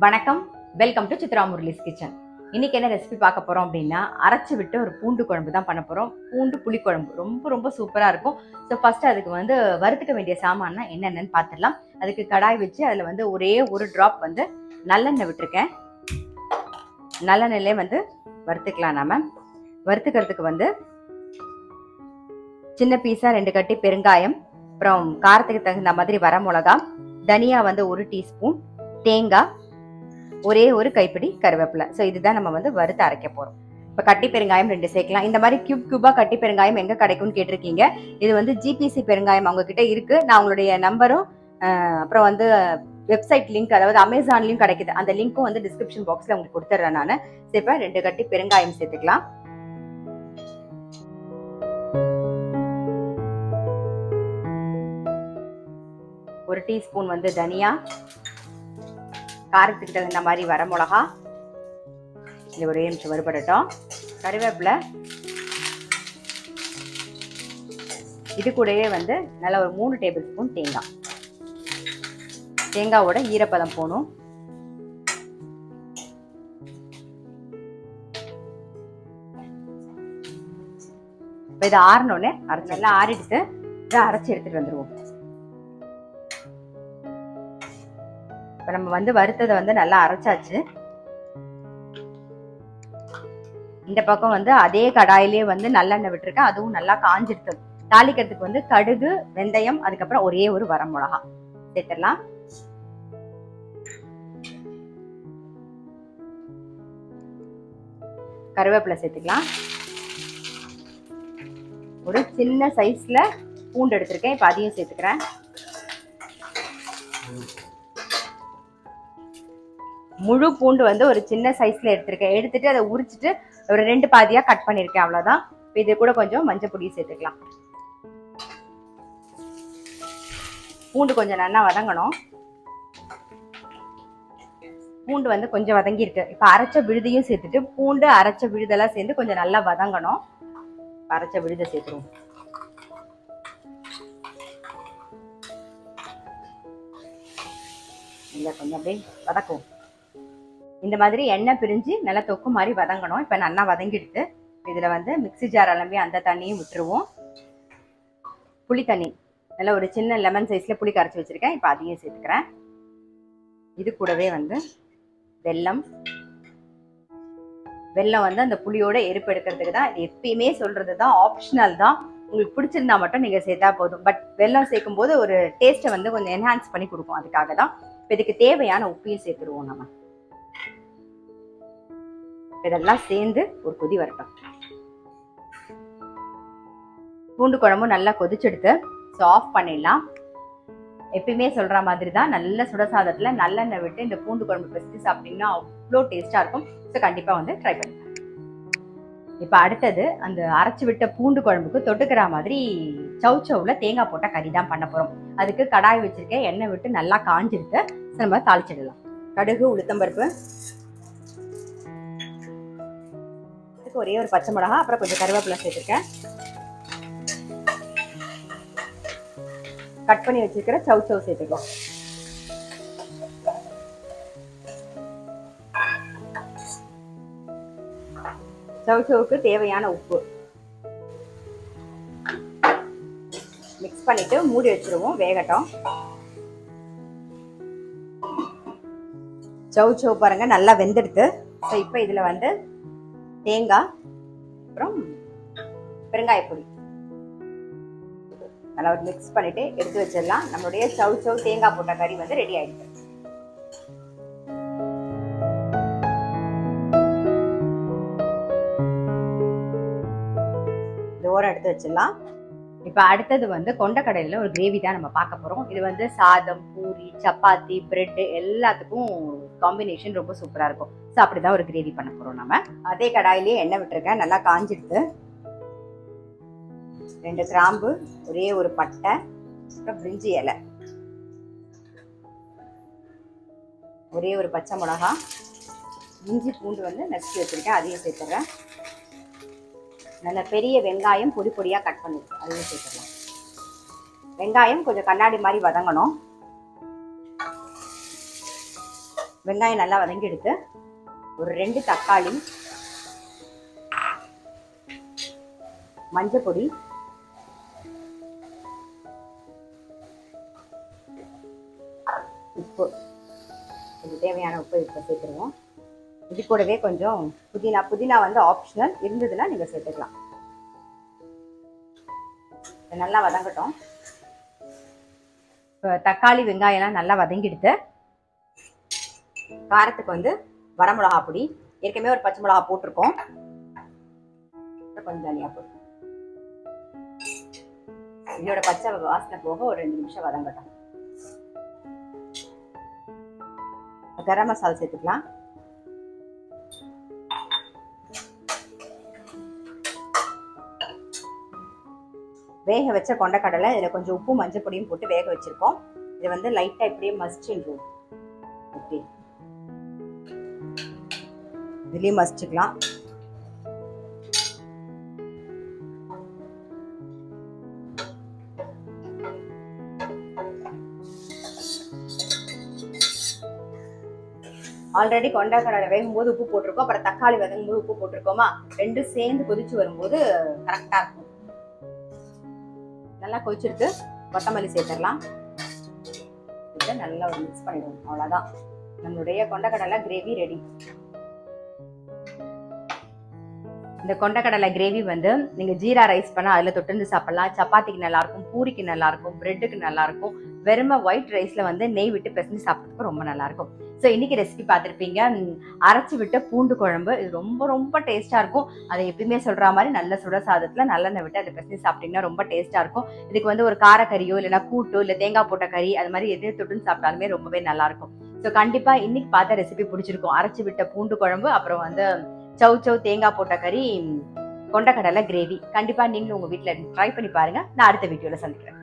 வணக்கம் welcome to Chitra Murali's kitchen இன்னைக்கு என்ன ரெசிபி பார்க்க போறோம் அப்படின்னா அரைச்சு விட்டு ஒரு பூண்டு குழம்பு தான் பண்ண போறோம் பூண்டு புளிக்குழம்பு ரொம்ப ரொம்ப சூப்பரா இருக்கும் ஸோ ஃபர்ஸ்ட் அதுக்கு வந்து வறுத்துக்க வேண்டிய சாமான்னா என்னென்னு பார்த்துடலாம் அதுக்கு கடாய் வச்சு அதில் வந்து ஒரே ஒரு ட்ராப் வந்து நல்லெண்ணெய் விட்டுருக்கேன் நல்லெண்ணெயிலே வந்து வறுத்துக்கலாம் நாம வறுத்துக்கிறதுக்கு வந்து சின்ன பீஸாக ரெண்டு கட்டி பெருங்காயம் அப்புறம் காரத்துக்கு தகுந்த மாதிரி வர மிளகா தனியா வந்து ஒரு டீஸ்பூன் தேங்காய் ஒரே ஒரு கைப்பிடி கருவேப்பிலை ஸோ இதுதான் நம்ம வந்து வறுத்து அரைக்க போகிறோம் இப்போ கட்டி பெருங்காயம் ரெண்டு சேர்க்கலாம் இந்த மாதிரி கியூப் கியூபாக கட்டி பெருங்காயம் எங்கே கிடைக்கும்னு கேட்டிருக்கீங்க இது வந்து ஜிபிசி பெருங்காயம் அவங்க கிட்ட இருக்கு நான் உங்களுடைய நம்பரும் அஹ், அப்புறம் வந்து வெப்சைட் லிங்க் அதாவது அமேசான்லையும் கிடைக்குது அந்த லிங்க்கும் வந்து டிஸ்கிரிப்ஷன் பாக்ஸில் உங்களுக்கு கொடுத்துட்றேன் நான் இப்போ ரெண்டு கட்டி பெருங்காயம் சேர்த்துக்கலாம் ஒரு டீஸ்பூன் வந்து தனியா காரத்துக்கு தகுந்த மாதிரி வர மிளகா இது ஒரே நிமிஷம் வறுபடட்டும் கருவேப்பிலை இது கூடவே வந்து நல்ல ஒரு மூணு டேபிள் ஸ்பூன் தேங்காய் தேங்காவோட ஈரப்பதம் போகணும் இப்போ இதை ஆறினோடனே அரைச்சி நல்லா ஆறிட்டு இதை அரைச்சி எடுத்துட்டு வந்துடுவோம் இப்போ நம்ம வந்து வறுத்ததை வந்து நல்லா அரைச்சாச்சு இந்த பக்கம் வந்து அதே கடாயிலே வந்து நல்லெண்ணெய் விட்டுருக்கேன் அதுவும் நல்லா காஞ்சிடுது தாளிக்கிறதுக்கு வந்து கடுகு வெந்தயம் அதுக்கப்புறம் ஒரே ஒரு வர மிளகா சேர்த்துடலாம் கருவேப்பிலை சேர்த்துக்கலாம் ஒரு சின்ன சைஸ்ல பூண்டு எடுத்திருக்கேன் இப்போ அதையும் சேர்த்துக்கிறேன் முழு பூண்டு வந்து ஒரு சின்ன சைஸ்ல எடுத்திருக்கேன் எடுத்துட்டு அதை உரிச்சிட்டு ஒரு ரெண்டு பாதியா கட் பண்ணிருக்கேன் அவ்வளவுதான் இப்ப இது கூட கொஞ்சம் மஞ்சள் பொடி சேர்த்துக்கலாம் பூண்டு கொஞ்சம் நல்லா வதங்கணும் பூண்டு வந்து கொஞ்சம் வதங்கி இருக்கு இப்ப அரைச்ச விழுதையும் சேர்த்துட்டு பூண்டு அரைச்ச விழுதெல்லாம் சேர்ந்து கொஞ்சம் நல்லா வதங்கணும் இப்ப அரைச்ச விழுதை சேர்த்துருவோம் இல்லை கொஞ்சம் அப்படியே வதக்கும் இந்த மாதிரி எண்ணெய் பிரிஞ்சு நல்லா தொக்கு மாதிரி வதங்கணும் இப்போ நல்லா வதங்கிடுது இதில் வந்து மிக்ஸி ஜார் அலம்பி அந்த தண்ணியும் விட்டுருவோம் புளி தண்ணி நல்லா ஒரு சின்ன லெமன் சைஸில் புளி கரைச்சி வச்சுருக்கேன் இப்போ அதையும் சேர்த்துக்கிறேன் இது கூடவே வந்து வெல்லம் வெல்லம் வந்து அந்த புளியோட எருப்பு எடுக்கிறதுக்கு தான் இது எப்பயுமே சொல்கிறது தான் ஆப்ஷனல் தான் உங்களுக்கு பிடிச்சிருந்தா மட்டும் நீங்கள் சேர்த்தா போதும் பட் வெல்லம் சேர்க்கும் போது ஒரு டேஸ்ட்டை வந்து கொஞ்சம் என்ஹான்ஸ் பண்ணி கொடுக்கும் அதுக்காக தான் இப்போ இதுக்கு தேவையான உப்பையும் சேர்த்துருவோம் நம்ம இதெல்லாம் சேர்ந்து ஒரு கொதி வரட்டும் பூண்டு குழம்பும் நல்லா கொதிச்செடுத்து ஸோ ஆஃப் பண்ணிடலாம் எப்பயுமே சொல்ற மாதிரி தான் நல்ல சுடசாதத்துல நல்லெண்ணெய் விட்டு இந்த பூண்டு குழம்பு பெஸ்ட்டு சாப்பிட்டீங்கன்னா அவ்வளோ டேஸ்டா இருக்கும் ஸோ கண்டிப்பா வந்து ட்ரை பண்ணுங்க இப்போ அடுத்தது அந்த அரைச்சி விட்ட பூண்டு குழம்புக்கு தொட்டுக்கிற மாதிரி சௌ சௌவில் தேங்காய் போட்ட கறி தான் பண்ண போகிறோம் அதுக்கு கடாய் வச்சிருக்கேன் எண்ணெய் விட்டு நல்லா காஞ்சிருக்கு ஸோ நம்ம தாளிச்சிடலாம் கடுகு உளுத்தம்பருப்பு இதுக்கு ஒரே ஒரு பச்சை மிளகா அப்புறம் கொஞ்சம் கருவேப்பிலை சேர்த்துருக்கேன் கட் பண்ணி வச்சிருக்கிற சவு சவு சேர்த்துக்கலாம் சவு சவுக்கு தேவையான உப்பு மிக்ஸ் பண்ணிட்டு மூடி வச்சிருவோம் வேகட்டும் சவு சவு பாருங்க நல்லா வெந்துடுது ஸோ இப்போ இதில் வந்து தேங்காய் அப்புறம் பெருங்காயப்பொடி நல்லா ஒரு மிக்ஸ் பண்ணிட்டு எடுத்து வச்சிடலாம் நம்மளுடைய சவு சவு தேங்காய் போட்ட கறி வந்து ரெடி ஆயிடுச்சு இது ஓரம் எடுத்து வச்சிடலாம் இப்போ அடுத்தது வந்து கொண்டக்கடலையில் ஒரு கிரேவி தான் நம்ம பார்க்க போகிறோம் இது வந்து சாதம் பூரி சப்பாத்தி பிரெட்டு எல்லாத்துக்கும் காம்பினேஷன் ரொம்ப சூப்பராக இருக்கும் ஸோ அப்படி தான் ஒரு கிரேவி பண்ண போகிறோம் நம்ம அதே கடாயிலேயே எண்ணெய் விட்டுருக்கேன் நல்லா காஞ்சிடுது ரெண்டு கிராம்பு ஒரே ஒரு பட்டை அப்புறம் பிரிஞ்சி இலை ஒரே ஒரு பச்சை மிளகா இஞ்சி பூண்டு வந்து நசுக்கி வச்சிருக்கேன் அதையும் சேர்த்துறேன் நல்ல பெரிய வெங்காயம் பொடி பொடியாக கட் பண்ணிருக்கு அதையும் சேர்த்துடலாம் வெங்காயம் கொஞ்சம் கண்ணாடி மாதிரி வதங்கணும் வெங்காயம் நல்லா வதங்கி எடுத்து ஒரு ரெண்டு தக்காளி மஞ்சள் பொடி உப்பு இது தேவையான உப்பு இப்போ சேர்த்துருவோம் இது கூடவே கொஞ்சம் புதினா புதினா வந்து ஆப்ஷனல் இருந்ததுன்னா நீங்கள் சேர்த்துக்கலாம் இது நல்லா வதங்கட்டும் இப்போ தக்காளி வெங்காயம்லாம் நல்லா வதங்கிடுத்து காரத்துக்கு வந்து வரமிளகா பொடி ஏற்கனவே ஒரு பச்சை மிளகா போட்டிருக்கோம் அப்புறம் கொஞ்சம் தனியா பொடி இதோட பச்சை வாசனை போக ஒரு ரெண்டு நிமிஷம் வதங்கட்டும் கரம் மசாலா சேர்த்துக்கலாம் வேக வச்ச கொண்டக்கடலை இதில் கொஞ்சம் உப்பு மஞ்சள் பொடியும் போட்டு வேக வச்சிருக்கோம் இதை வந்து லைட்டாக இப்படியே மசிச்சுருவோம் ஓகே இதுலேயும் மசிச்சுக்கலாம் ஆல்ரெடி கொண்டக்கடலை வேகும் போது உப்பு போட்டிருக்கோம் அப்புறம் தக்காளி வதங்கும் போது உப்பு போட்டிருக்கோமா ரெண்டும் சேர்ந்து கொதிச்சு வரும்போது கரெக்டாக இருக்கும் நல்லா கொதிச்சிருக்கு கொத்தமல்லி சேர்த்துடலாம் இதை நல்லா ஒரு மிக்ஸ் பண்ணிடுவோம் அவ்வளோதான் நம்மளுடைய கொண்டக்கடலை கிரேவி ரெடி இந்த கொண்டக்கடலை கிரேவி வந்து நீங்கள் ஜீரா ரைஸ் பண்ணால் அதில் தொட்டுந்து சாப்பிடலாம் சப்பாத்திக்கு நல்லாயிருக்கும் பூரிக்கு நல்லாயிருக்கும் பிரெட்டுக்கு நல்லாயிருக்கும் வெறும ஒயிட் ரைஸில் வந்து நெய் விட்டு பிசைஞ்சு சாப்பிட்றதுக்கு ரொம்ப நல்லாயிருக்கும் ஸோ இன்னைக்கு ரெசிபி பார்த்துருப்பீங்க ம், அரைச்சி விட்ட பூண்டு குழம்பு இது ரொம்ப ரொம்ப டேஸ்ட்டாக இருக்கும் அதை எப்பயுமே சொல்கிற மாதிரி நல்ல சுட சாதத்தில் நல்லெண்ணெய் விட்டு அதை பிசைஞ்சு சாப்பிட்டீங்கன்னா ரொம்ப டேஸ்ட்டாக இருக்கும் இதுக்கு வந்து ஒரு காரக்கறியோ இல்லைன்னா கூட்டோ இல்லை தேங்காய் போட்ட கறி அது மாதிரி எது தொட்டுன்னு சாப்பிட்டாலுமே ரொம்பவே நல்லாயிருக்கும் ஸோ கண்டிப்பாக இன்னைக்கு பார்த்த ரெசிபி பிடிச்சிருக்கும் அரைச்சி விட்ட பூண்டு குழம்பு அப்புறம் வந்து சவு சவு தேங்காய் போட்ட கறி ம், கொண்டக்கடலை கிரேவி கண்டிப்பாக நீங்களும் உங்கள் வீட்டில் ட்ரை பண்ணி பாருங்கள் நான் அடுத்த வீடியோவில் சந்திக்கிறேன்